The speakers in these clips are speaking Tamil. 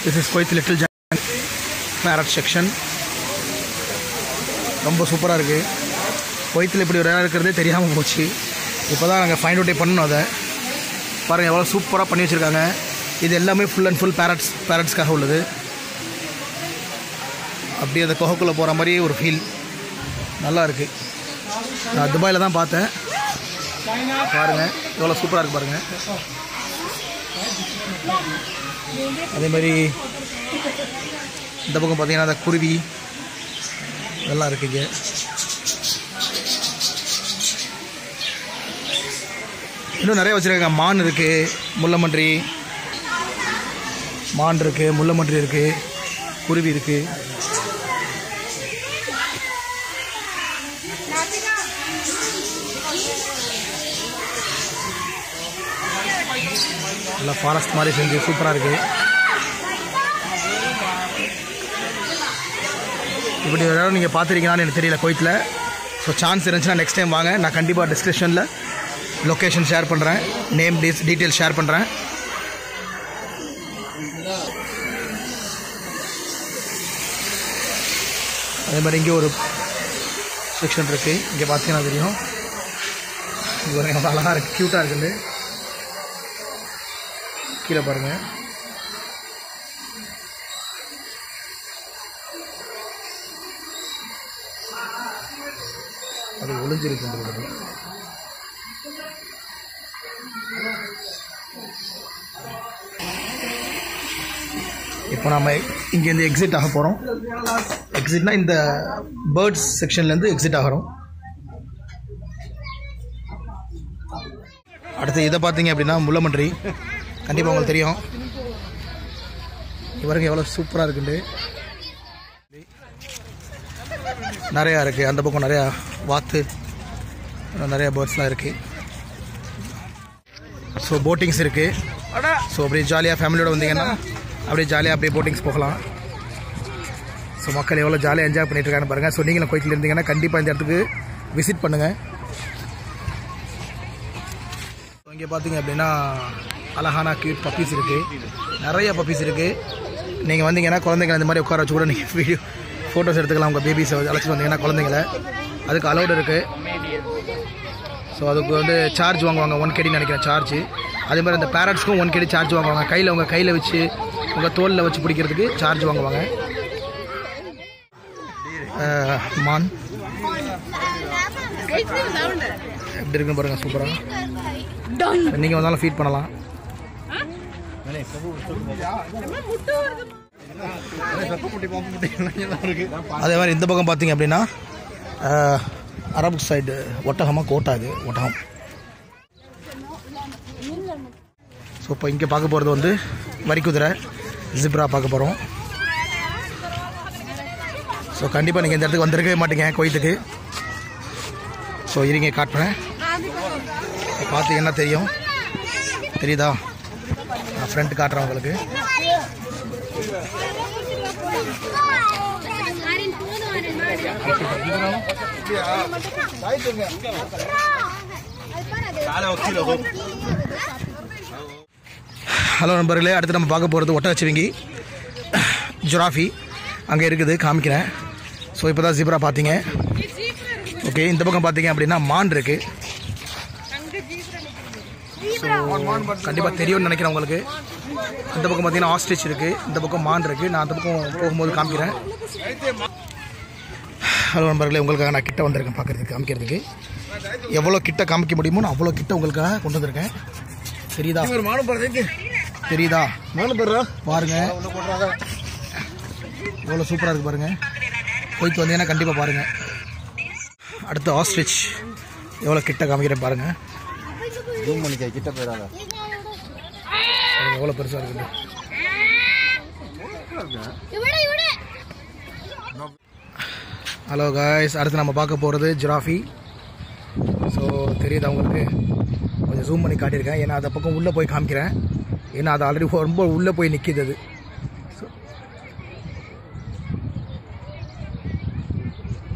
திஸ் இஸ் கொய்த் லிட்டில் ஜான் பேரட் செக்ஷன் ரொம்ப சூப்பராக இருக்குது கொய்த்தில் இப்படி ஒரு இடம் இருக்கிறதே தெரியாமல் போச்சு இப்போ தான் நாங்கள் ஃபைண்ட் அவுட்டே பண்ணணும் அதை பாருங்கள் எவ்வளோ சூப்பராக பண்ணி வச்சுருக்காங்க இது எல்லாமே ஃபுல் அண்ட் ஃபுல் பேரட்ஸ் பேரட்ஸ்க்காக உள்ளது அப்படியே அந்த குகைக்குள்ளே போகிற மாதிரி ஒரு ஃபீல் நல்லா இருக்குது நான் துபாயில் தான் பார்த்தேன் பாருங்கள் எவ்வளோ சூப்பராக இருக்குது பாருங்கள் அதே மாதிரி இந்த பக்கம் பார்த்தீங்கன்னா அந்த குருவி இதெல்லாம் இருக்குங்க இன்னும் நிறைய வச்சுருக்காங்க மான் இருக்குது முள்ளமன்றி மான் இருக்குது முள்ளமன்றி இருக்குது குருவி இருக்குது நல்லா ஃபாரஸ்ட் மாதிரி செஞ்சு சூப்பராக இருக்குது இப்படி ஒரு இடம் நீங்கள் பார்த்துருக்கீங்களான்னு எனக்கு தெரியல கோயத்தில் ஸோ சான்ஸ் இருந்துச்சுன்னா நெக்ஸ்ட் டைம் வாங்க நான் கண்டிப்பாக டிஸ்கிரிப்ஷனில் லொக்கேஷன் ஷேர் பண்ணுறேன் நேம் டீஸ் டீட்டெயில் ஷேர் பண்ணுறேன் அதே மாதிரி இங்கே ஒரு செக்ஷன் இருக்குது இங்கே பார்த்தீங்கன்னா தெரியும் இது ஒரு எவ்வளோ அழகாக இருக்குது க்யூட்டாக இருக்குது கீழே பாருங்கள் அது ஒளிஞ்சிருக்கின்றது இப்போ நம்ம இங்கேருந்து எக்ஸிட் ஆக போகிறோம் எக்ஸிட்னா இந்த பேர்ட்ஸ் செக்ஷன்லேருந்து எக்ஸிட் ஆகிறோம் அடுத்து இதை பார்த்தீங்க அப்படின்னா முள்ளமன்றி கண்டிப்பாக உங்களுக்கு தெரியும் இவருங்க எவ்வளோ சூப்பராக இருக்குண்டு நிறையா இருக்குது அந்த பக்கம் நிறையா வாத்து இன்னும் நிறையா பேர்ட்ஸ்லாம் இருக்குது ஸோ போட்டிங்ஸ் இருக்குது ஸோ அப்படியே ஜாலியாக ஃபேமிலியோட வந்தீங்கன்னா அப்படியே ஜாலியாக அப்படியே போட்டிங்ஸ் போகலாம் ஸோ மக்கள் எவ்வளோ ஜாலியாக என்ஜாய் பண்ணிட்டு இருக்காங்க பாருங்கள் ஸோ நீங்களும் கோயிலில் இருந்தீங்கன்னா கண்டிப்பாக இந்த இடத்துக்கு விசிட் பண்ணுங்கள் இங்கே பார்த்தீங்க அப்படின்னா அழகான கியூட் பப்பீஸ் இருக்குது நிறைய பப்பீஸ் இருக்குது நீங்கள் வந்தீங்கன்னா குழந்தைங்களை இந்த மாதிரி உட்கார வச்சு கூட நீங்கள் வீடியோ ஃபோட்டோஸ் எடுத்துக்கலாம் உங்கள் பேபிஸை அழைச்சிட்டு வந்தீங்கன்னா குழந்தைங்கள அதுக்கு அலௌடு இருக்குது ஸோ அதுக்கு வந்து சார்ஜ் வாங்குவாங்க ஒன் கேடி நினைக்கிறேன் சார்ஜ் அதே மாதிரி அந்த பேரட்ஸ்க்கும் ஒன் கேடி சார்ஜ் வாங்குவாங்க கையில் உங்கள் கையில் வச்சு உங்கள் தோலில் வச்சு பிடிக்கிறதுக்கு சார்ஜ் வாங்குவாங்க அஹ், மான் எப்படி இருக்குன்னு பாருங்கள் சூப்பராக நீங்கள் வந்தாலும் ஃபீட் பண்ணலாம் அதே மாதிரி இந்த பக்கம் பார்த்தீங்க அப்படின்னா அஹ், அரபு சைடு ஒட்டகமாக கோட்டா இது ஒட்டகம் ஸோ இப்போ இங்கே பார்க்க போகிறது வந்து வரிக்குதிரை ஜிப்ரா பார்க்க போகிறோம் ஸோ கண்டிப்பாக நீங்கள் இந்த இடத்துக்கு வந்திருக்கவே மாட்டீங்க கோயத்துக்கு ஸோ இருங்க காட்டுறேன் பார்த்தீங்கன்னா தெரியும் தெரியுதா நான் ஃப்ரண்ட் காட்டுறேன் உங்களுக்கு ஹலோ நண்பர்களே அடுத்து நம்ம பார்க்க போகிறது ஒட்டகச்சிவிங்கி ஜுராஃபி அங்கே இருக்குது காமிக்கிறேன் ஸோ இப்போ தான் ஜிப்ரா பார்த்தீங்க ஓகே இந்த பக்கம் பார்த்தீங்க அப்படின்னா மான் இருக்கு கண்டிப்பாக தெரியும்னு நினைக்கிறேன் உங்களுக்கு இந்த பக்கம் பார்த்தீங்கன்னா ஆஸ்ட்ரிச் இருக்கு இந்த பக்கம் மான் இருக்கு நான் அந்த பக்கம் போகும்போது காமிக்கிறேன் ஹலோ நண்பர்களே உங்களுக்காக நான் கிட்ட வந்திருக்கேன் பார்க்கறதுக்கு காமிக்கிறதுக்கு எவ்வளோ கிட்ட காமிக்க முடியுமோ நான் அவ்வளோ கிட்ட உங்களுக்காக கொண்டு வந்திருக்கேன் தெரியுதா தெரியுதா பாருங்க எவ்வளோ சூப்பராக இருக்கு பாருங்க போயிட்டு வந்தீங்கன்னா கண்டிப்பாக பாருங்க அடுத்து ஆஸ்ட்ரிச் எவ்வளோ கிட்ட காமிக்கிறேன் பாருங்க ஜூம் பண்ணிக்க கிட்ட போயிடாத பாருங்க, எவ்வளோ பெருசாக இருக்குது ஹலோ காய்ஸ் அடுத்து நம்ம பார்க்க போகிறது ஜிராஃபி ஸோ தெரியுதா உங்களுக்கு கொஞ்சம் ஜூம் பண்ணி காட்டியிருக்கேன் ஏன்னா அந்த பக்கம் உள்ளே போய் காமிக்கிறேன் ஏன்னா அது ஆல்ரெடி ரொம்ப உள்ளே போய் நிற்கிது அது So,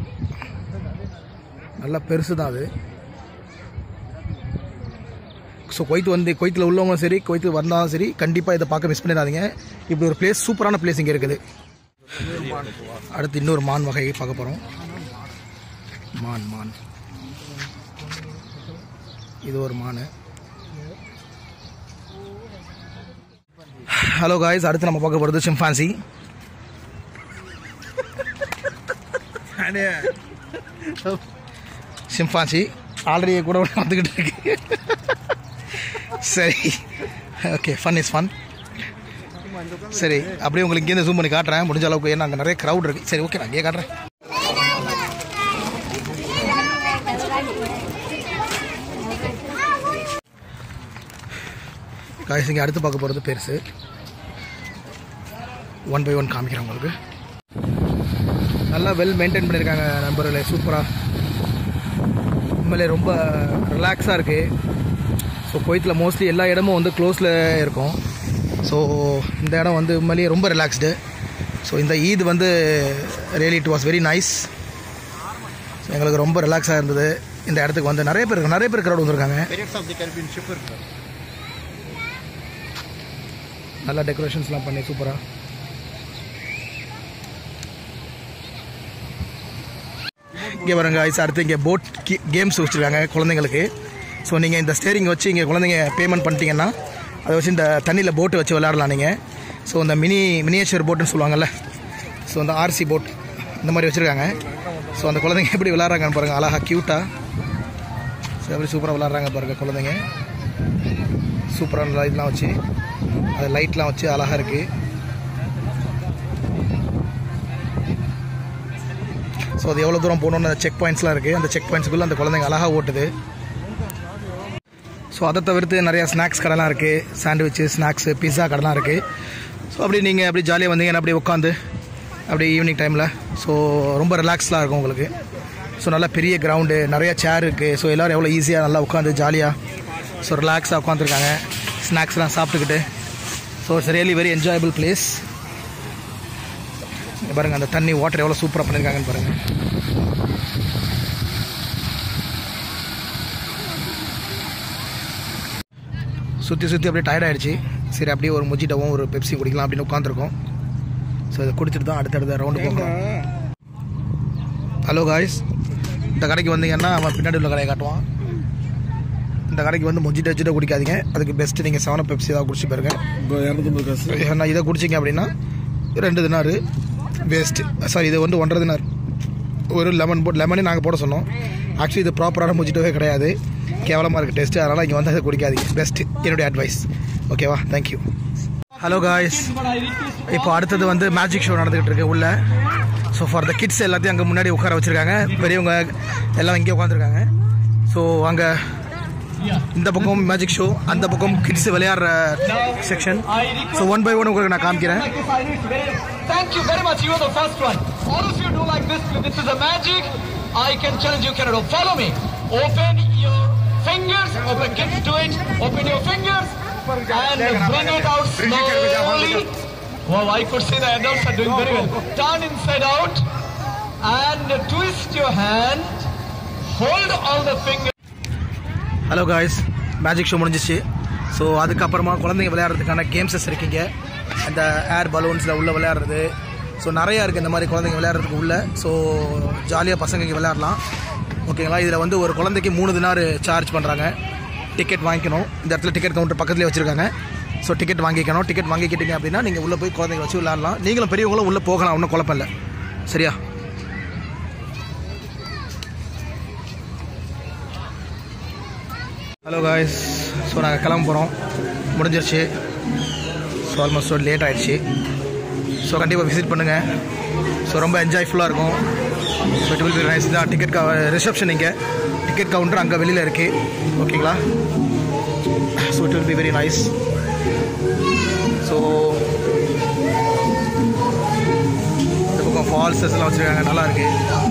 நல்லா பெருசு தான் அது ஸோ கொய்த்து வந்து கொய்த்தில் உள்ளவங்களும் சரி கொய்த்து வந்தாலும் சரி கண்டிப்பாக இதை பார்க்க மிஸ் பண்ணிடாதீங்க இப்படி ஒரு பிளேஸ் சூப்பரான பிளேஸ் இங்கே இருக்குது அடுத்து இன்னொரு மான் வகையை பார்க்க போகிறோம் மான் மான் இது ஒரு மான் ஹலோ காய்ஸ் அடுத்து நம்ம பார்க்க போகிறது சிம்பான்சி சிம்பான்சி ஆல்ரெடி கூட வந்துக்கிட்டு இருக்கு சரி ஓகே ஃபன் இஸ் ஃபன் சரி அப்படியே உங்களுக்கு இங்கேருந்து ஜூம் பண்ணி காட்டுறேன் முடிஞ்ச அளவுக்கு ஏன்னா அங்கே நிறைய க்ரௌட் இருக்கு சரி ஓகே நான் இங்கே காட்டுறேன் காய்ஸ் இங்கே அடுத்து பார்க்க போகிறது பெருசு ஒன் பை ஒன் காமிக்கிறேன் உங்களுக்கு நல்லா வெல் மெயின்டைன் பண்ணியிருக்காங்க நண்பர்களே சூப்பராக உண்மையிலே ரொம்ப ரிலாக்ஸாக இருக்குது ஸோ கோயத்தில் மோஸ்ட்லி எல்லா இடமும் வந்து க்ளோஸில் இருக்கும் ஸோ இந்த இடம் வந்து உண்மையிலேயே ரொம்ப ரிலாக்ஸ்டு ஸோ இந்த ஈத் வந்து really it was very nice எங்களுக்கு ரொம்ப ரிலாக்ஸாக இருந்தது இந்த இடத்துக்கு வந்து நிறைய பேர் நிறைய பேர் crowd வந்திருக்காங்க Pirates of the Caribbean ship இருக்கு நல்லா டெக்கரேஷன்ஸ்லாம் பண்ணி சூப்பராக இங்கே வருங்க ஐஸ் அடுத்து இங்கே போட் கேம்ஸ் வச்சுருக்காங்க குழந்தைங்களுக்கு ஸோ நீங்கள் இந்த ஸ்டேரிங் வச்சு இங்கே குழந்தைங்க பேமெண்ட் பண்ணிட்டீங்கன்னா அதை வச்சு இந்த தண்ணியில் போட்டு வச்சு விளையாடலாம் நீங்கள் ஸோ இந்த மினி மினியேச்சர் போட்டுன்னு சொல்லுவாங்கல்ல ஸோ இந்த ஆர்சி போட் இந்த மாதிரி வச்சுருக்காங்க ஸோ அந்த குழந்தைங்க எப்படி விளாட்றாங்கன்னு பாருங்கள் அழகாக க்யூட்டாக ஸோ எப்படி சூப்பராக விளாட்றாங்க பாருங்கள் குழந்தைங்க சூப்பரான இதெல்லாம் வச்சு அது லைட்லாம் வச்சு அழகாக இருக்குது ஸோ அது எவ்வளோ தூரம் போகணுன்னு அந்த செக் பாயிண்ட்ஸ்லாம் இருக்குது அந்த செக் பாயிண்ட்ஸுக்குள்ளே அந்த குழந்தைங்க அழகாக ஓட்டுது ஸோ அதை தவிர்த்து நிறையா ஸ்நாக்ஸ் கடைலாம் இருக்குது சாண்ட்விச்சு ஸ்நாக்ஸு பிஸா கடைலாம் இருக்குது ஸோ அப்படி நீங்கள் அப்படி ஜாலியாக வந்தீங்கன்னா அப்படி உட்காந்து அப்படி ஈவினிங் டைமில் ஸோ ரொம்ப ரிலாக்ஸ்டாக இருக்கும் உங்களுக்கு ஸோ நல்லா பெரிய கிரவுண்டு நிறைய சேர் இருக்குது ஸோ எல்லோரும் எவ்வளோ ஈஸியாக நல்லா உட்காந்து ஜாலியாக ஸோ ரிலாக்ஸாக உட்காந்துருக்காங்க ஸ்நாக்ஸ்லாம் சாப்பிட்டுக்கிட்டு so it's really very enjoyable place பாருங்கள் அந்த தண்ணி வாட்டர் எவ்வளோ சூப்பராக பண்ணியிருக்காங்கன்னு பாருங்கள் சுற்றி சுற்றி அப்படியே டயர்ட் ஆயிடுச்சு சரி அப்படியே ஒரு முஜிட்டவும் ஒரு பெப்சி குடிக்கலாம் அப்படின்னு உட்காந்துருக்கோம் ஸோ இதை குடிச்சிட்டு தான் அடுத்தடுத்த ரவுண்டு போகணும் ஹலோ காய்ஸ் இந்த கடைக்கு வந்தீங்கன்னா அவன் பின்னாடி உள்ள கடையை காட்டுவான் இந்த கடைக்கு வந்து முஜிட்ட வச்சுட்டு குடிக்காதீங்க அதுக்கு பெஸ்ட்டு நீங்கள் செவன் பெப்சி ஏதாவது குடிச்சு பாருங்க இரநூத்தம்பது காசு ஏன்னா இதை குடிச்சிங்க அப்படின்னா ரெண்டு தினாரு வேஸ்ட்டு சாரி இது வந்து ஒன்றரை தினார் ஒரு லெமன் போட் லெமனே நாங்கள் போட சொன்னோம் ஆக்சுவலி இது ப்ராப்பரான முஜிட்டோவே கிடையாது கேவலமாக இருக்குது டேஸ்ட்டு அதனால் இங்கே வந்து அதை குடிக்காதீங்க பெஸ்ட்டு என்னுடைய அட்வைஸ் ஓகேவா தேங்க்யூ ஹலோ காய்ஸ் இப்போ அடுத்தது வந்து மேஜிக் ஷோ நடந்துகிட்டு இருக்கு உள்ள ஸோ ஃபார் த கிட்ஸ் எல்லாத்தையும் அங்கே முன்னாடி உட்கார வச்சுருக்காங்க பெரியவங்க எல்லாம் இங்கே உட்காந்துருக்காங்க ஸோ அங்கே இந்த பக்கம் மேஜிக் ஷோ அந்த பக்கம் கிட்ஸ் விளையாடுற section so one by one உங்களுக்கு நான் காமிக்கிறேன் Thank you very much. You are the first one. All of you do like this. This is a magic. I can challenge you, Canada. Follow me. Open your fingers. Open. Kids do it. Open your fingers and bring it out slowly. Wow, I could see the adults are doing very well. Turn inside out and twist your hand. Hold all the fingers. Hello guys magic show முடிஞ்சிச்சு ஸோ அதுக்கப்புறமா குழந்தைங்க விளையாடுறதுக்கான கேம்ஸஸ் இருக்கீங்க அந்த ஏர் பலூன்ஸில் உள்ள விளையாடுறது ஸோ நிறையா இருக்குது இந்த மாதிரி குழந்தைங்க விளையாடுறதுக்கு உள்ள ஸோ ஜாலியாக பசங்க இங்கே விளையாடலாம் ஓகேங்களா இதில் வந்து ஒரு குழந்தைக்கு மூணு தினார் சார்ஜ் பண்ணுறாங்க டிக்கெட் வாங்கிக்கணும் இந்த இடத்துல டிக்கெட் கவுண்டர் பக்கத்துலேயே வச்சுருக்காங்க ஸோ டிக்கெட் வாங்கிக்கணும் டிக்கெட் வாங்கிக்கிட்டீங்க அப்படின்னா நீங்கள் உள்ளே போய் குழந்தைங்க வச்சு விளையாடலாம் நீங்களும் பெரியவங்களும் உள்ளே போகலாம் ஒன்றும் குழப்பம் இல்லை சரியா ஹலோ காய்ஸ் ஸோ நாங்கள் கிளம்ப போகிறோம் முடிஞ்சிருச்சு ஸோ ஆல்மோஸ்ட் லேட் ஆயிடுச்சு ஸோ கண்டிப்பாக விசிட் பண்ணுங்கள் ஸோ ரொம்ப என்ஜாய்ஃபுல்லாக இருக்கும் so it will be nice தான் டிக்கெட் ரிசப்ஷன் இங்கே டிக்கெட் கவுண்டர் அங்கே வெளியில் இருக்குது ஓகேங்களா so it will be very nice so இந்த பக்கம் ஃபால்ஸஸ் எல்லாம் வச்சுருக்காங்க நல்லா இருக்கு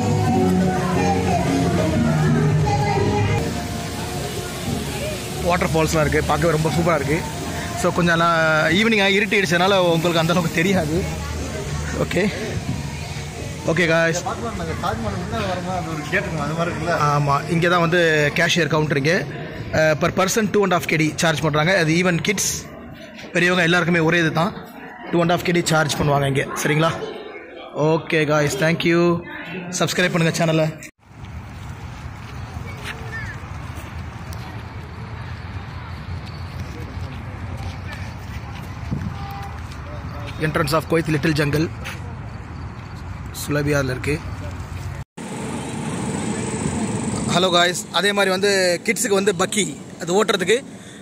வாட்டர் ஃபால்ஸ்லாம் இருக்குது பார்க்கவே ரொம்ப சூப்பராக இருக்குது ஸோ கொஞ்சம் நான் ஈவினிங் இருட்டிடுச்சனால உங்களுக்கு அந்த அளவுக்கு தெரியாது ஓகே ஓகே காய்ஸ் பார்க்கலாம் நாங்கள் தாஜ்மஹால் முன்னாடி வரும்போது அது ஒரு கேட்டுங்க அது மாதிரி இருக்குல்ல ஆமாம் இங்கே தான் வந்து கேஷியர் கவுண்டர் இங்கே per person two and half KD charge பண்ணுறாங்க அது ஈவன் கிட்ஸ் பெரியவங்க எல்லாருக்குமே ஒரே இது தான் two and half KD charge பண்ணுவாங்க இங்கே சரிங்களா ஓகே காய்ஸ் தேங்க்யூ சப்ஸ்கிரைப் பண்ணுங்கள் சேனலை என்ட்ரன்ஸ் ஆஃப் கோயத் லிட்டில் ஜங்கிள் சுலபியாவில் இருக்குது ஹலோ காய்ஸ் அதே மாதிரி வந்து கிட்ஸுக்கு வந்து பக்கி அது ஓட்டுறதுக்கு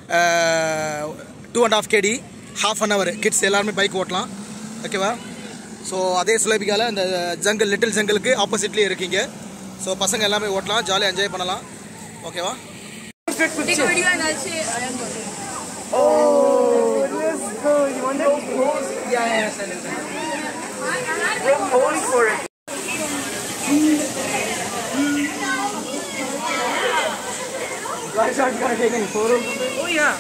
two and half KD half an hour kids எல்லாருமே பைக் ஓட்டலாம் ஓகேவா ஸோ அதே சுலபிகாவில் இந்த ஜங்கிள் லிட்டில் ஜங்கிளுக்கு ஆப்போசிட்லேயே இருக்கீங்க ஸோ பசங்க எல்லாமே ஓட்டலாம் ஜாலியாக என்ஜாய் பண்ணலாம் ஓகேவா Take a video and I'll say I am going. Oh yeah.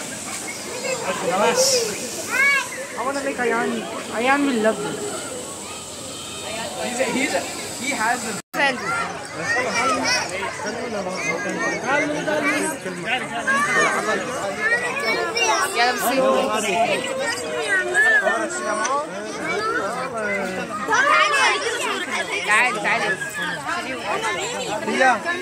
I wanna make Ayan. Ayan will love this. He has the Friend. Yeah, I'm seeing. تعالي تعالي